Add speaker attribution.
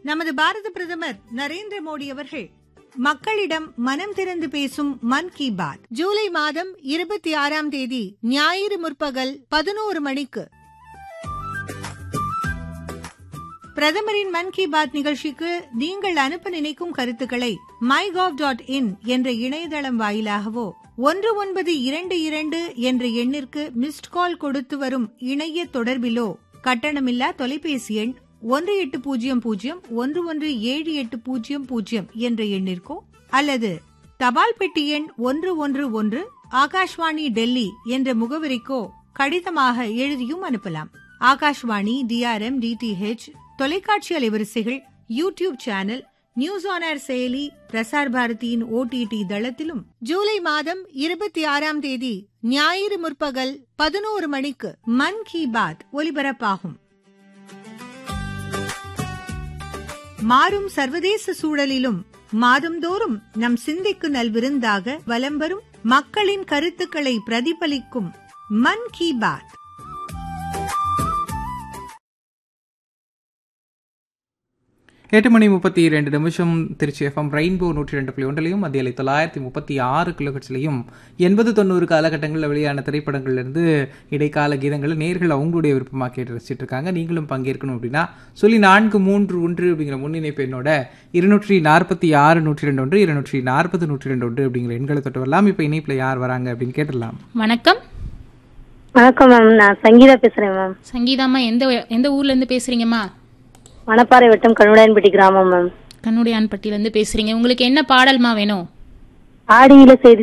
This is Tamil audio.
Speaker 1: நமது பாரத பிரதமர் நரேந்திர மோடி அவர்கள் மக்களிடம் மனம் திறந்து பேசும் மன் கி பாத் ஜூலை மாதம் இருபத்தி ஆறாம் தேதி ஞாயிறு முற்பகல் பதினோரு மணிக்கு பிரதமரின் மன் கி பாத் நிகழ்ச்சிக்கு நீங்கள் அனுப்ப நினைக்கும் கருத்துக்களை மை டாட் இன் என்ற இணையதளம் வாயிலாகவோ ஒன்று ஒன்பது இரண்டு இரண்டு என்ற எண்ணிற்கு மிஸ்ட் கால் கொடுத்து வரும் இணைய தொடர்பிலோ கட்டணமில்லா தொலைபேசி எண் ஒன்று எட்டு பூஜ்ஜியம் பூஜ்ஜியம் ஒன்று ஒன்று ஏழு எட்டு பூஜ்ஜியம் பூஜ்ஜியம் என்ற எண்ணிற்கோ அல்லது தபால் பெட்டி எண் ஒன்று ஒன்று ஒன்று ஆகாஷ்வாணி டெல்லி என்ற முகவரிக்கோ கடிதமாக எழுதியும் அனுப்பலாம் ஆகாஷ்வாணி டிஆர்எம் டிடிஹெச் தொலைக்காட்சி அலைவரிசைகள் YouTube channel news on air செயலி பிரசார் பாரதியின் ஓடிடி தளத்திலும் ஜூலை மாதம் இருபத்தி ஆறாம் தேதி ஞாயிறு முற்பகல் பதினோரு மணிக்கு மன் கி பாத் ஒலிபரப்பாகும் மாறும் சர்வதேச சூழலிலும் மாதந்தோறும் நம் சிந்தைக்கு நல்விருந்தாக வலம் வரும் மக்களின் கருத்துக்களை பிரதிபலிக்கும் மன் கி பாத்
Speaker 2: எட்டு மணி முப்பத்தி இரண்டு நிமிஷம் திருச்சி எஃப்எம் ரெயின்போ நூற்றி ரெண்டு புள்ளி ஒன்றிலையும் மத்தியில் தொள்ளாயிரத்தி முப்பத்தி ஆறு கிலோஹெட்ஸ்லையும் எண்பது தொண்ணூறு காலகட்டங்களில் வெளியான திரைப்படங்கள்லேருந்து இடைக்கால கீதங்களை நேர்கள் அவங்களுடைய விருப்பமாக கேட்டு ரசிச்சிட்டு இருக்காங்க நீங்களும் பங்கேற்கணும் அப்படின்னா சொல்லி நான்கு மூன்று ஒன்று அப்படிங்கிற முன்னிணைப்பு என்னோட இருநூற்றி நாற்பத்தி ஆறு நூற்றி ரெண்டு ஒன்று இருநூற்றி நாற்பது நூற்றி ரெண்டு ஒன்று அப்படிங்கிற எண்களை தொட்டு வரலாம் இப்போ இணைப்பில் யார் வராங்க அப்படின்னு கேட்டுடலாம்
Speaker 3: வணக்கம்
Speaker 4: வணக்கம் மேம் நான் சங்கீதா பேசுறேன் மேம்
Speaker 3: சங்கீதாம்மா எந்த எந்த ஊர்ல இருந்து பேசுறீங்கம்மா
Speaker 4: மணப்பாறை வட்டம் கண்ணுடாயன்பட்டி கிராமம் மேம்
Speaker 3: கண்ணுடையான்பட்டியில இருந்து பேசுறீங்க உங்களுக்கு என்ன பாடல்மா வேணும்
Speaker 4: ஆடியில செய்தி